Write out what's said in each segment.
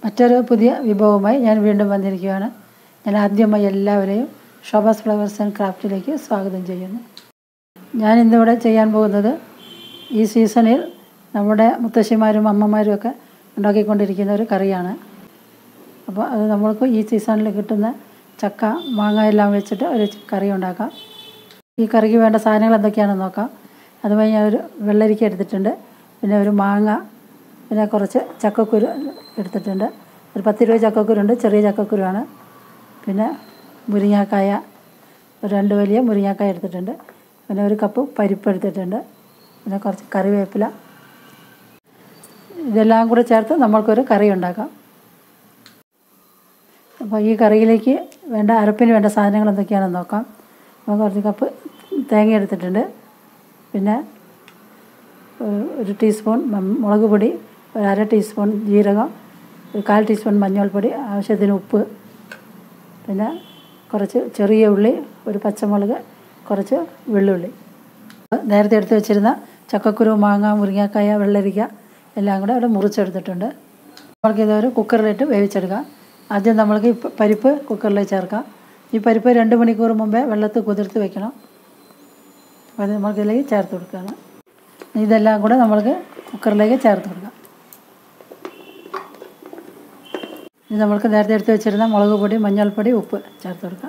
മറ്റൊരു പുതിയ വിഭവവുമായി ഞാൻ വീണ്ടും വന്നിരിക്കുകയാണ് ഞാൻ ആദ്യമായി എല്ലാവരെയും ഷോബാസ് ഫ്ലവേഴ്സ് ആൻഡ് ക്രാഫ്റ്റിലേക്ക് സ്വാഗതം ചെയ്യുന്നു ഞാൻ ഇന്നിവിടെ ചെയ്യാൻ പോകുന്നത് ഈ സീസണിൽ നമ്മുടെ മുത്തശ്ശിമാരും അമ്മമാരും ഒക്കെ ഉണ്ടാക്കിക്കൊണ്ടിരിക്കുന്ന ഒരു കറിയാണ് അപ്പോൾ അത് നമ്മൾക്ക് ഈ സീസണിൽ കിട്ടുന്ന ചക്ക മാങ്ങ എല്ലാം വെച്ചിട്ട് ഒരു കറി ഉണ്ടാക്കാം ഈ കറിക്ക് വേണ്ട സാധനങ്ങൾ എന്തൊക്കെയാണെന്ന് നോക്കാം അതുമായി ഞാൻ ഒരു വെള്ളരിക്ക എടുത്തിട്ടുണ്ട് പിന്നെ ഒരു മാങ്ങ പിന്നെ കുറച്ച് ചക്കക്കുരു എടുത്തിട്ടുണ്ട് ഒരു പത്ത് ഇരുപത് ചക്കക്കുരുണ്ട് ചെറിയ ചക്കക്കുരുവാണ് പിന്നെ മുരിങ്ങാക്കായ ഒരു രണ്ട് വലിയ മുരിങ്ങാക്കായ എടുത്തിട്ടുണ്ട് പിന്നെ ഒരു കപ്പ് പരിപ്പ് എടുത്തിട്ടുണ്ട് പിന്നെ കുറച്ച് കറിവേപ്പില ഇതെല്ലാം കൂടെ ചേർത്ത് നമ്മൾക്കൊരു കറി ഉണ്ടാക്കാം അപ്പോൾ ഈ കറിയിലേക്ക് വേണ്ട അരപ്പിന് വേണ്ട സാധനങ്ങൾ എന്തൊക്കെയാണെന്ന് നോക്കാം അപ്പോൾ കുറച്ച് കപ്പ് തേങ്ങ എടുത്തിട്ടുണ്ട് പിന്നെ ഒരു ടീസ്പൂൺ മുളക് പൊടി ഒരു അര ടീസ്പൂൺ ജീരകം ഒരു കാൽ ടീസ്പൂൺ മഞ്ഞൾപ്പൊടി ആവശ്യത്തിന് ഉപ്പ് പിന്നെ കുറച്ച് ചെറിയ ഉള്ളി ഒരു പച്ചമുളക് കുറച്ച് വെള്ളുള്ളി നേരത്തെ എടുത്ത് വെച്ചിരുന്ന ചക്കക്കുരു മാങ്ങ മുരിങ്ങക്കായ വെള്ളരിക്ക എല്ലാം കൂടെ അവിടെ മുറിച്ചെടുത്തിട്ടുണ്ട് നമ്മൾക്കിത് ഒരു കുക്കറിലിട്ട് വേവിച്ചെടുക്കാം ആദ്യം നമ്മൾക്ക് ഈ പരിപ്പ് കുക്കറിലേക്ക് ചേർക്കാം ഈ പരിപ്പ് രണ്ട് മണിക്കൂർ മുമ്പേ വെള്ളത്തിൽ കുതിർത്ത് വെക്കണം അപ്പോൾ അത് നമ്മൾക്കിതിലേക്ക് ചേർത്ത് കൊടുക്കുകയാണ് ഇതെല്ലാം കൂടെ നമ്മൾക്ക് കുക്കറിലേക്ക് ചേർത്ത് കൊടുക്കാം ഇത് നമ്മൾക്ക് നേരത്തെ എടുത്ത് വെച്ചിരുന്ന മുളക് പൊടി മഞ്ഞൾപ്പൊടി ഉപ്പ് ചേർത്ത് കൊടുക്കാം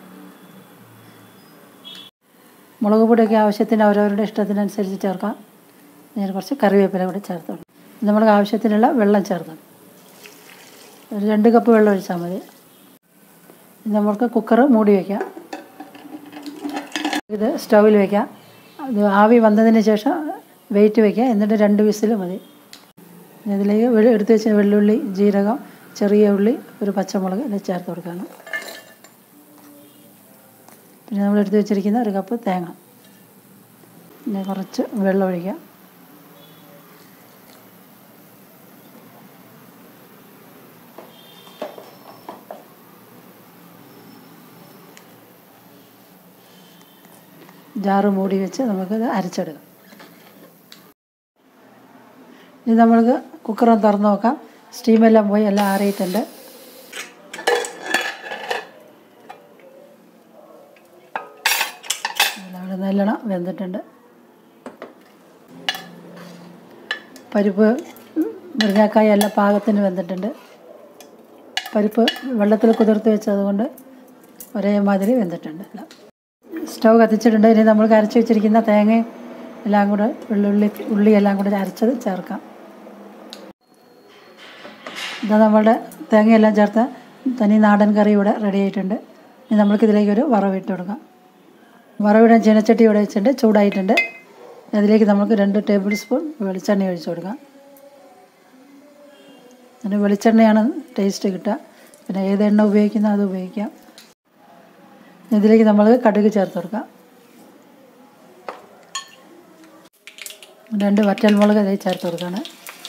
മുളക് പൊടിയൊക്കെ ആവശ്യത്തിന് അവരവരുടെ ഇഷ്ടത്തിനനുസരിച്ച് ചേർക്കാം ഞാൻ കുറച്ച് കറിവേപ്പില കൂടി ചേർത്ത് കൊടുക്കാം നമ്മൾക്ക് ആവശ്യത്തിനുള്ള വെള്ളം ചേർക്കണം ഒരു രണ്ട് കപ്പ് വെള്ളം ഒഴിച്ചാൽ മതി നമ്മൾക്ക് കുക്കർ മൂടി വയ്ക്കാം ഇത് സ്റ്റൗവിൽ വയ്ക്കാം അത് ആവി വന്നതിന് ശേഷം വെയിറ്റ് വയ്ക്കുക എന്നിട്ട് രണ്ട് വിസിൽ മതി ഇതിലേക്ക് എടുത്ത് വെച്ച വെള്ളുള്ളി ജീരകം ചെറിയ ഉള്ളി ഒരു പച്ചമുളക് ഇത് ചേർത്ത് കൊടുക്കണം പിന്നെ നമ്മൾ എടുത്ത് വെച്ചിരിക്കുന്ന ഒരു കപ്പ് തേങ്ങ പിന്നെ കുറച്ച് വെള്ളം ഒഴിക്കാം ജാറ് മൂടി വെച്ച് നമുക്കത് അരച്ചെടുക്കാം ഇനി നമ്മൾക്ക് കുക്കറൊന്ന് തുറന്ന് നോക്കാം സ്റ്റീമെല്ലാം പോയി എല്ലാം ആറിയിട്ടുണ്ട് അവിടെ നല്ലോണം വെന്തിട്ടുണ്ട് പരിപ്പ് മുരിങ്ങാക്കായ എല്ലാം പാകത്തിന് വെന്തിട്ടുണ്ട് പരിപ്പ് വെള്ളത്തിൽ കുതിർത്ത് വെച്ചതുകൊണ്ട് ഒരേമാതിരി വെന്തിട്ടുണ്ട് എല്ലാം സ്റ്റൗ കത്തിച്ചിട്ടുണ്ട് ഇനി നമ്മൾ അരച്ച് വെച്ചിരിക്കുന്ന തേങ്ങയും എല്ലാം കൂടെ വെള്ളുള്ളി ഉള്ളി എല്ലാം കൂടെ അരച്ചത് ചേർക്കാം ഇതാ നമ്മളുടെ തേങ്ങയെല്ലാം ചേർത്ത് തനി നാടൻ കറി ഇവിടെ റെഡി ആയിട്ടുണ്ട് ഇനി നമ്മൾക്കിതിലേക്ക് ഒരു വറവിട്ട് കൊടുക്കാം വറവിടാൻ ചീനച്ചട്ടി ഇവിടെ വെച്ചിട്ടുണ്ട് ചൂടായിട്ടുണ്ട് അതിലേക്ക് നമുക്ക് രണ്ട് ടേബിൾ സ്പൂൺ വെളിച്ചെണ്ണ ഒഴിച്ചു കൊടുക്കാം പിന്നെ വെളിച്ചെണ്ണയാണ് ടേസ്റ്റ് കിട്ടുക പിന്നെ ഏത് എണ്ണ ഉപയോഗിക്കുന്നോ അത് ഉപയോഗിക്കാം ഇതിലേക്ക് നമ്മൾ കടുക് ചേർത്ത് കൊടുക്കാം രണ്ട് വറ്റൽമുളക് അതിൽ ചേർത്ത് കൊടുക്കുകയാണ്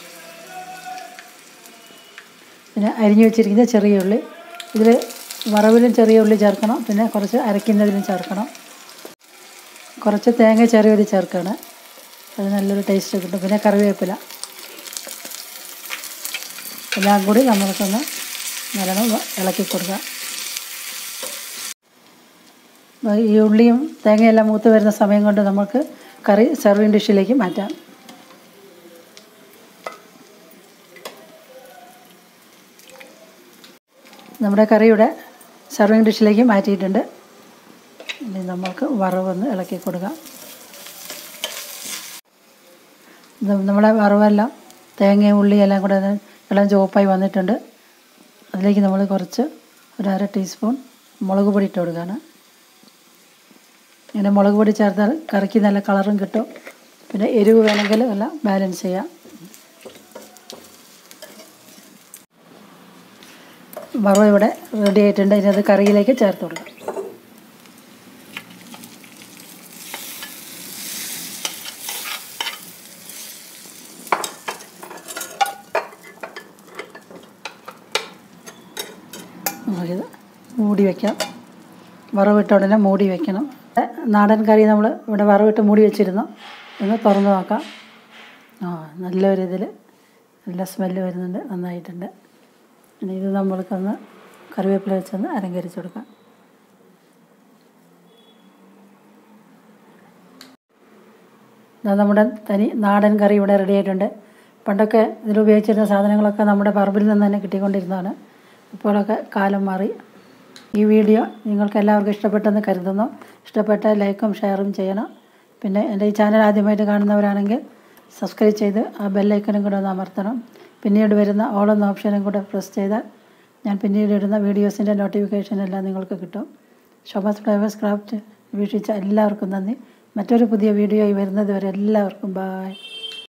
പിന്നെ അരിഞ്ഞു വെച്ചിരിക്കുന്ന ചെറിയ ഉള്ളി ഇതിൽ വറവിലും ചെറിയ ഉള്ളി ചേർക്കണം പിന്നെ കുറച്ച് അരയ്ക്കുന്നതിലും ചേർക്കണം കുറച്ച് തേങ്ങ ചെറിയൊരു ചേർക്കുകയാണ് അത് നല്ലൊരു ടേസ്റ്റ് കിട്ടും പിന്നെ കറിവേപ്പില എല്ലാം കൂടി നമ്മൾക്കൊന്ന് നല്ലോണം ഇളക്കി കൊടുക്കാം ഈ ഉള്ളിയും തേങ്ങയെല്ലാം മൂത്ത് വരുന്ന സമയം കൊണ്ട് നമുക്ക് കറി സെർവിങ് ഡിഷിലേക്ക് മാറ്റാം നമ്മുടെ കറിയുടെ സെർവിങ് ഡിഷിലേക്ക് മാറ്റിയിട്ടുണ്ട് ഇനി നമുക്ക് വറവൊന്ന് ഇളക്കി കൊടുക്കാം നമ്മുടെ വറവെല്ലാം തേങ്ങയും ഉള്ളിയും എല്ലാം കൂടെ എല്ലാം ചുവപ്പായി വന്നിട്ടുണ്ട് അതിലേക്ക് നമ്മൾ കുറച്ച് ഒരു അര ടീസ്പൂൺ മുളക് പൊടി ഇട്ട് കൊടുക്കുകയാണ് ഇങ്ങനെ മുളക് പൊടി ചേർത്താൽ കറിക്ക് നല്ല കളറും കിട്ടും പിന്നെ എരിവ് വേണമെങ്കിൽ എല്ലാം ബാലൻസ് ചെയ്യാം വറവ് ഇവിടെ റെഡി ആയിട്ടുണ്ട് ഇനി അത് കറിയിലേക്ക് ചേർത്ത് കൊടുക്കാം നമുക്കിത് മൂടി വയ്ക്കാം വറവിട്ട ഉടനെ മൂടി വയ്ക്കണം നാടൻ കറി നമ്മൾ ഇവിടെ വറവിട്ട് മൂടി വെച്ചിരുന്നു ഒന്ന് തുറന്ന് നോക്കാം ആ നല്ലൊരു ഇതിൽ നല്ല സ്മെല്ല് വരുന്നുണ്ട് നന്നായിട്ടുണ്ട് ഇനി ഇത് നമ്മൾക്കൊന്ന് കറിവേപ്പില വെച്ചൊന്ന് അലങ്കരിച്ച് കൊടുക്കാം ഇതാ നമ്മുടെ തനി നാടൻ കറി ഇവിടെ റെഡി ആയിട്ടുണ്ട് പണ്ടൊക്കെ ഇതിൽ ഉപയോഗിച്ചിരുന്ന സാധനങ്ങളൊക്കെ നമ്മുടെ പറമ്പിൽ നിന്ന് തന്നെ കിട്ടിക്കൊണ്ടിരുന്നതാണ് ഇപ്പോഴൊക്കെ കാലം മാറി ഈ വീഡിയോ നിങ്ങൾക്ക് എല്ലാവർക്കും ഇഷ്ടപ്പെട്ടെന്ന് കരുതുന്നു ഇഷ്ടപ്പെട്ട ലൈക്കും ഷെയറും ചെയ്യണം പിന്നെ എൻ്റെ ഈ ചാനൽ ആദ്യമായിട്ട് കാണുന്നവരാണെങ്കിൽ സബ്സ്ക്രൈബ് ചെയ്ത് ആ ബെല്ലൈക്കനും കൂടെ ഒന്ന് അമർത്തണം പിന്നീട് വരുന്ന ഓൾ എന്ന ഓപ്ഷനും കൂടെ പ്രസ് ചെയ്താൽ ഞാൻ പിന്നീട് ഇടുന്ന വീഡിയോസിൻ്റെ നോട്ടിഫിക്കേഷൻ എല്ലാം നിങ്ങൾക്ക് കിട്ടും ഷോബാസ് ഫ്ലവേഴ്സ് ക്രാഫ്റ്റ് വീക്ഷിച്ച എല്ലാവർക്കും നന്ദി മറ്റൊരു പുതിയ വീഡിയോയിൽ വരുന്നത് വരെ എല്ലാവർക്കും ബായ്